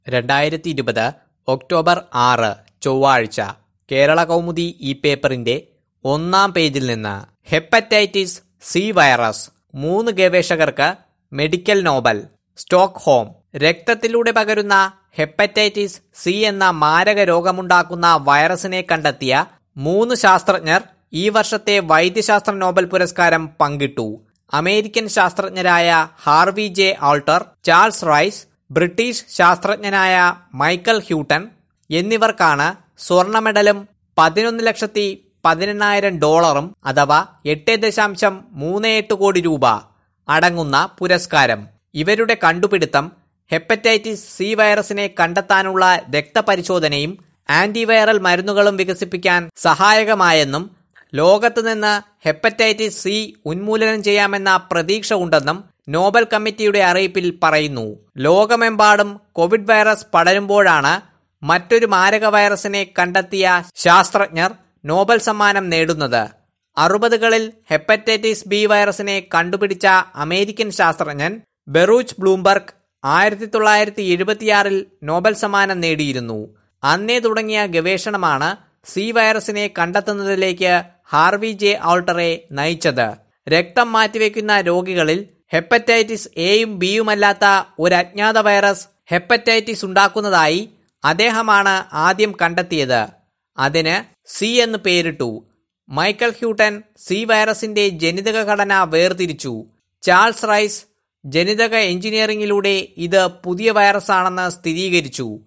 രണ്ടായിരത്തി ഇരുപത് ഒക്ടോബർ ആറ് ചൊവ്വാഴ്ച കേരള കൗമുദി ഈ പേപ്പറിന്റെ ഒന്നാം പേജിൽ നിന്ന് ഹെപ്പറ്റൈറ്റിസ് സി വൈറസ് മൂന്ന് ഗവേഷകർക്ക് മെഡിക്കൽ നോബൽ സ്റ്റോക്ക്ഹോം രക്തത്തിലൂടെ പകരുന്ന ഹെപ്പറ്റൈറ്റിസ് സി എന്ന മാരക രോഗമുണ്ടാക്കുന്ന വൈറസിനെ കണ്ടെത്തിയ മൂന്ന് ശാസ്ത്രജ്ഞർ ഈ വർഷത്തെ വൈദ്യശാസ്ത്ര നോബൽ പുരസ്കാരം പങ്കിട്ടു അമേരിക്കൻ ശാസ്ത്രജ്ഞരായ Harvey J Alter Charles Rice British ശാസ്ത്രജ്ഞനായ മൈക്കൽ ഹ്യൂട്ടൺ എന്നിവർക്കാണ് സ്വർണ്ണ മെഡലും പതിനൊന്ന് ലക്ഷത്തി പതിനെണ്ണായിരം ഡോളറും അഥവാ എട്ട് ദശാംശം മൂന്ന് എട്ട് കോടി രൂപ അടങ്ങുന്ന പുരസ്കാരം ഇവരുടെ കണ്ടുപിടുത്തം ഹെപ്പറ്റൈറ്റിസ് സി വൈറസിനെ കണ്ടെത്താനുള്ള രക്തപരിശോധനയും ആന്റിവൈറൽ മരുന്നുകളും വികസിപ്പിക്കാൻ സഹായകമായെന്നും ലോകത്ത് നിന്ന് ഹെപ്പറ്റൈറ്റിസ് സി ഉന്മൂലനം ചെയ്യാമെന്ന പ്രതീക്ഷ ഉണ്ടെന്നും നോബൽ കമ്മിറ്റിയുടെ അറിയിപ്പിൽ പറയുന്നു ലോകമെമ്പാടും കോവിഡ് വൈറസ് പടരുമ്പോഴാണ് മറ്റൊരു മാരക വൈറസിനെ കണ്ടെത്തിയ ശാസ്ത്രജ്ഞർ നോബൽ സമ്മാനം നേടുന്നത് അറുപതുകളിൽ ഹെപ്പറ്റൈറ്റിസ് ബി വൈറസിനെ കണ്ടുപിടിച്ച അമേരിക്കൻ ശാസ്ത്രജ്ഞൻ ബെറൂച്ച് ബ്ലൂംബർഗ് ആയിരത്തി തൊള്ളായിരത്തി എഴുപത്തിയാറിൽ നോബൽ സമ്മാനം നേടിയിരുന്നു അന്നേ തുടങ്ങിയ ഗവേഷണമാണ് സി വൈറസിനെ കണ്ടെത്തുന്നതിലേക്ക് ഹാർവി ജെ ആൾട്ടറെ നയിച്ചത് രക്തം മാറ്റിവെക്കുന്ന രോഗികളിൽ ഹെപ്പറ്റൈറ്റിസ് എയും ബിയുമല്ലാത്ത ഒരു അജ്ഞാത വൈറസ് ഹെപ്പറ്റൈറ്റിസ് ഉണ്ടാക്കുന്നതായി അദ്ദേഹമാണ് ആദ്യം കണ്ടെത്തിയത് അതിന് സി എന്ന് പേരിട്ടു മൈക്കൽ ഹ്യൂട്ടൻ സി വൈറസിന്റെ ജനിതക ഘടന വേർതിരിച്ചു ചാൾസ് റൈസ് ജനിതക എഞ്ചിനീയറിംഗിലൂടെ ഇത് പുതിയ വൈറസാണെന്ന് സ്ഥിരീകരിച്ചു